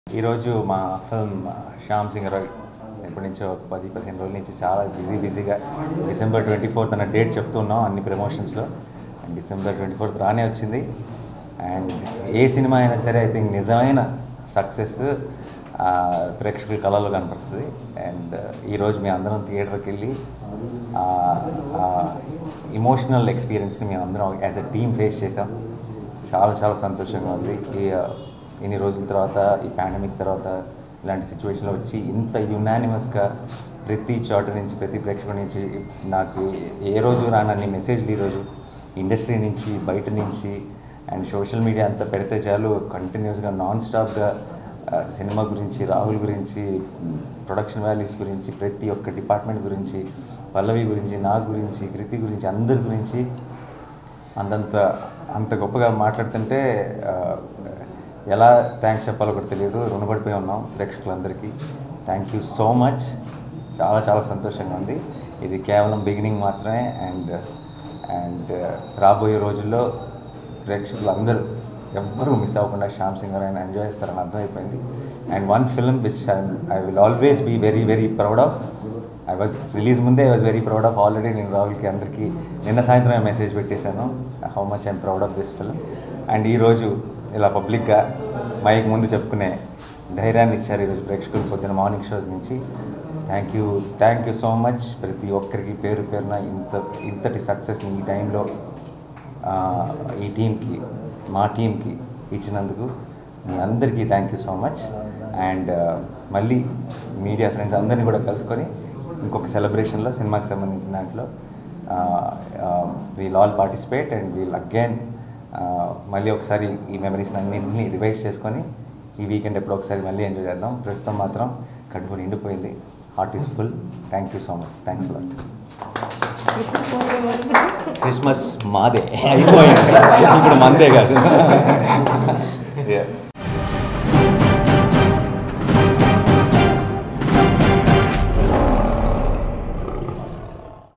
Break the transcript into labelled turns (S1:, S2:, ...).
S1: ఈరోజు మా ఫిల్మ్ శ్యామ్ సింగ్ రాయ్ ఎప్పటి నుంచో ఒక పది పదిహేను రోజుల నుంచి చాలా బిజీ బిజీగా డిసెంబర్ ట్వంటీ ఫోర్త్ అన్న డేట్ చెప్తున్నాం అన్ని ప్రమోషన్స్లో అండ్ డిసెంబర్ ట్వంటీ ఫోర్త్ రానే వచ్చింది అండ్ ఏ సినిమా అయినా సరే ఐ థింక్ నిజమైన సక్సెస్ ప్రేక్షకుల కళలో కనపడుతుంది అండ్ ఈరోజు మేము అందరం థియేటర్కి వెళ్ళి ఇమోషనల్ ఎక్స్పీరియన్స్ని మేము అందరం యాజ్ ఎ టీమ్ ఫేస్ చేసాం చాలా చాలా సంతోషంగా ఉంది ఈ ఆ, ఇన్ని రోజుల తర్వాత ఈ పాండమిక్ తర్వాత ఇలాంటి సిచ్యువేషన్లో వచ్చి ఇంత యునానిమస్గా ప్రతి చోట నుంచి ప్రతి ప్రేక్షకుడి నుంచి నాకు ఏ రోజు రానన్ని మెసేజ్లు ఈరోజు ఇండస్ట్రీ నుంచి బయట నుంచి అండ్ సోషల్ మీడియా అంతా పెడితే చాలు కంటిన్యూస్గా నాన్ స్టాప్గా సినిమా గురించి రాహుల్ గురించి ప్రొడక్షన్ వాల్యూస్ గురించి ప్రతి ఒక్క డిపార్ట్మెంట్ గురించి పల్లవి గురించి నా గురించి కృతి గురించి అందరి గురించి అంతంత అంత గొప్పగా మాట్లాడుతుంటే ఆ, ఎలా థ్యాంక్స్ చెప్పాలో కూడా తెలియదు రుణపడిపోయి ఉన్నాం ప్రేక్షకులందరికీ థ్యాంక్ యూ సో మచ్ చాలా చాలా సంతోషంగా ఉంది ఇది కేవలం బిగినింగ్ మాత్రమే అండ్ అండ్ రాబోయే రోజుల్లో ప్రేక్షకులందరూ ఎవ్వరూ మిస్ అవ్వకుండా శ్యామ్ సింగ్ గారు ఆయన ఎంజాయ్ చేస్తారని అర్థమైపోయింది and one film which I will always be very very proud of I was release ముందే I was very proud of already నేను రాహుల్కి అందరికీ నిన్న సాయంత్రం మెసేజ్ పెట్టేశాను how much I'm proud of this film and ఈరోజు ఇలా పబ్లిక్గా మైక్ ముందు చెప్పుకునే ధైర్యాన్ని ఇచ్చారు ఈరోజు ప్రేక్షకులు పొద్దున మార్నింగ్ షోస్ నుంచి thank you thank you so much ప్రతి ఒక్కరికి పేరు పేరున ఇంత ఇంతటి సక్సెస్ని ఈ టైంలో ఆ, ఈ టీంకి మా టీంకి ఇచ్చినందుకు మీ అందరికీ thank you so much and మళ్ళీ మీడియా ఫ్రెండ్స్ అందరినీ కూడా కలుసుకొని ఇంకొక సెలబ్రేషన్లో సినిమాకి సంబంధించిన దాంట్లో we'll all participate and we'll again మళ్ళీ ఒకసారి ఈ మెమరీస్ అన్నింటినీ రివైజ్ చేసుకొని ఈ వీకెండ్ ఎప్పుడో ఒకసారి మళ్ళీ ఎంజాయ్ చేద్దాం ప్రస్తుతం మాత్రం కడుపు నిండిపోయింది heart is full thank you so much thanks lot
S2: Christmas పండుగ వరకు
S1: క్రిస్మస్ మాదే అయిపోయింది ఇప్పుడు మందే కాదు